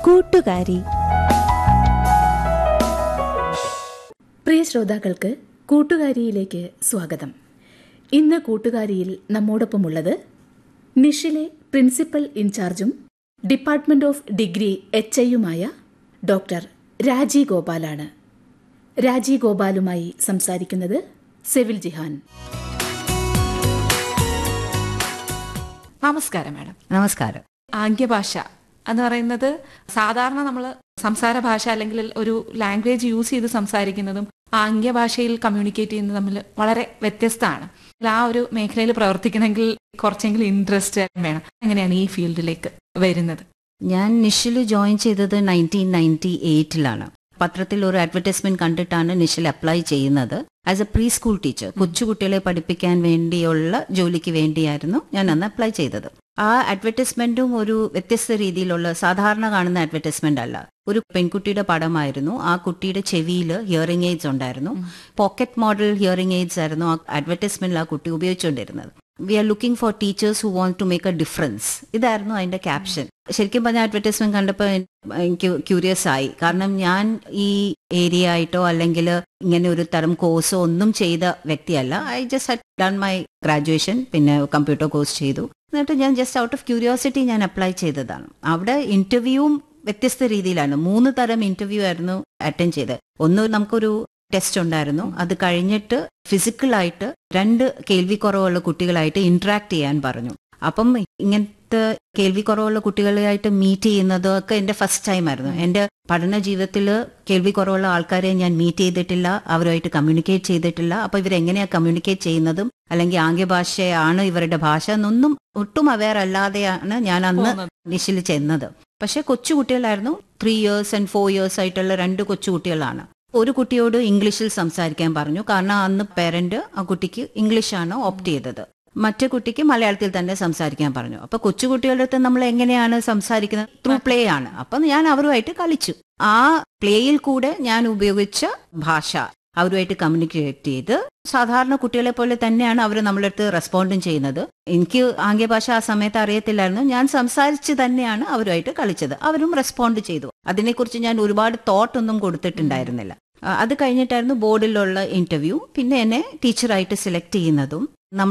കൂട്ടുകാരി പ്രിയ ശ്രോതാക്കൾക്ക് കൂട്ടുകാരിയിലേക്ക് സ്വാഗതം ഇന്ന് കൂട്ടുകാരിയിൽ നമ്മോടൊപ്പമുള്ളത് നിഷിലെ പ്രിൻസിപ്പൽ ഇൻചാർജും ഡിപ്പാർട്ട്മെന്റ് ഓഫ് ഡിഗ്രി എച്ച് ഐയുമായ ഡോക്ടർ രാജി ഗോപാലാണ് രാജി ഗോപാലുമായി സംസാരിക്കുന്നത് സെവിൽ ജിഹാൻ നമസ്കാരം മാഡം നമസ്കാരം ആംഗ്യഭാഷ എന്ന് പറയുന്നത് സാധാരണ നമ്മൾ സംസാര ഭാഷ അല്ലെങ്കിൽ ഒരു ലാംഗ്വേജ് യൂസ് ചെയ്ത് സംസാരിക്കുന്നതും ആംഗ്യഭാഷയിൽ കമ്മ്യൂണിക്കേറ്റ് ചെയ്യുന്നത് തമ്മിൽ വളരെ വ്യത്യസ്തമാണ് ആ ഒരു മേഖലയിൽ പ്രവർത്തിക്കണമെങ്കിൽ കുറച്ചെങ്കിലും ഇൻട്രസ്റ്റ് വേണം അങ്ങനെയാണ് ഈ ഫീൽഡിലേക്ക് വരുന്നത് ഞാൻ നിഷിൽ ജോയിൻ ചെയ്തത് നയൻറ്റീൻ നയൻറ്റി എയ്റ്റിലാണ് പത്രത്തിൽ ഒരു അഡ്വർടൈസ്മെന്റ് കണ്ടിട്ടാണ് നിഷിൽ അപ്ലൈ ചെയ്യുന്നത് as a preschool teacher കൊച്ചുകുട്ടികളെ പഠിപ്പിക്കാൻ വേണ്ടിയുള്ള ജോലിക്ക് വേണ്ടിയായിരുന്നു ഞാൻ അന്ന് അപ്ലൈ ചെയ്തത് ആ അഡ്വർടൈസ്മെന്റും ഒരു വ്യത്യസ്ത രീതിയിലുള്ള സാധാരണ കാണുന്ന അഡ്വർടൈസ്മെന്റ് അല്ല ഒരു പെൺകുട്ടിയുടെ പടമായിരുന്നു ആ കുട്ടിയുടെ ചെവിയിൽ ഹിയറിംഗ് എയ്ഡ്സ് ഉണ്ടായിരുന്നു പോക്കറ്റ് മോഡൽ ഹിയറിംഗ് എയ്ഡ്സ് ആയിരുന്നു ആ അഡ്വർടൈസ്മെന്റിൽ ആ കുട്ടി ഉപയോഗിച്ചുകൊണ്ടിരുന്നത് we are looking for teachers who want to make a difference ഇതായിരുന്നു അതിന്റെ ക്യാപ്ഷൻ ശരിക്കും പറഞ്ഞ അഡ്വർടൈസ്മെന്റ് കണ്ടപ്പോൾ എനിക്ക് ക്യൂരിയസ് ആയി കാരണം ഞാൻ ഈ ഏരിയ ആയിട്ടോ അല്ലെങ്കിൽ ഇങ്ങനെ ഒരു തരം കോഴ്സോ ഒന്നും ചെയ്ത വ്യക്തിയല്ല I just had done my graduation പിന്നെ കമ്പ്യൂട്ടർ കോഴ്സ് ചെയ്തു എന്നിട്ട് ഞാൻ ജസ്റ്റ് ഔട്ട് ഓഫ് ക്യൂരിയോസിറ്റി ഞാൻ അപ്ലൈ ചെയ്തതാണ് അവിടെ ഇന്റർവ്യൂവും വ്യത്യസ്ത രീതിയിലാണ് മൂന്ന് തരം ഇന്റർവ്യൂ ആയിരുന്നു അറ്റൻഡ് ചെയ്തത് ഒന്ന് നമുക്കൊരു ടെസ്റ്റ് ഉണ്ടായിരുന്നു അത് കഴിഞ്ഞിട്ട് ഫിസിക്കലായിട്ട് രണ്ട് കേൾവി കുറവുള്ള കുട്ടികളായിട്ട് ഇന്ററാക്ട് ചെയ്യാൻ പറഞ്ഞു അപ്പം ഇങ്ങനത്തെ കേൾവി കുറവുള്ള കുട്ടികളായിട്ട് മീറ്റ് ചെയ്യുന്നത് ഒക്കെ എന്റെ ഫസ്റ്റ് ടൈം ആയിരുന്നു എന്റെ പഠന ജീവിതത്തിൽ കേൾവി കുറവുള്ള ആൾക്കാരെ ഞാൻ മീറ്റ് ചെയ്തിട്ടില്ല അവരുമായിട്ട് കമ്മ്യൂണിക്കേറ്റ് ചെയ്തിട്ടില്ല അപ്പൊ ഇവരെങ്ങനെയാ കമ്മ്യൂണിക്കേറ്റ് ചെയ്യുന്നതും അല്ലെങ്കിൽ ആംഗ്യഭാഷയാണ് ഇവരുടെ ഭാഷ എന്നൊന്നും ഒട്ടും അവയർ അല്ലാതെയാണ് ഞാൻ അന്ന് പോകുന്നത്. നിശിൽ ചെന്നത് പക്ഷെ കൊച്ചുകുട്ടികളായിരുന്നു three years and four years ആയിട്ടുള്ള രണ്ട് കൊച്ചുകുട്ടികളാണ് ഒരു കുട്ടിയോട് ഇംഗ്ലീഷിൽ സംസാരിക്കാൻ പറഞ്ഞു കാരണം അന്ന് പേരന്റ് ആ കുട്ടിക്ക് ഇംഗ്ലീഷാണ് ഓപ്റ്റ് ചെയ്തത് മറ്റേ കുട്ടിക്ക് മലയാളത്തിൽ തന്നെ സംസാരിക്കാൻ പറഞ്ഞു അപ്പൊ കൊച്ചുകുട്ടികളുടെ അടുത്ത് നമ്മൾ എങ്ങനെയാണ് സംസാരിക്കുന്നത് ത്രൂ പ്ലേ ആണ് അപ്പൊ ഞാൻ അവരുമായിട്ട് കളിച്ചു ആ പ്ലേയിൽ കൂടെ ഞാൻ ഉപയോഗിച്ച ഭാഷ അവരുമായിട്ട് കമ്മ്യൂണിക്കേറ്റ് ചെയ്ത് സാധാരണ കുട്ടികളെ പോലെ തന്നെയാണ് അവർ നമ്മളെ അടുത്ത് റെസ്പോണ്ടും ചെയ്യുന്നത് എനിക്ക് ആംഗ്യഭാഷ ആ സമയത്ത് അറിയത്തില്ലായിരുന്നു ഞാൻ സംസാരിച്ച് തന്നെയാണ് അവരുമായിട്ട് കളിച്ചത് അവരും റെസ്പോണ്ട് ചെയ്തു അതിനെക്കുറിച്ച് ഞാൻ ഒരുപാട് തോട്ട് ഒന്നും കൊടുത്തിട്ടുണ്ടായിരുന്നില്ല ആ, അത് കഴിഞ്ഞിട്ടായിരുന്നു ബോർഡിലുള്ള ഇന്റർവ്യൂ പിന്നെ എന്നെ ടീച്ചറായിട്ട് സെലക്ട് ചെയ്യുന്നതും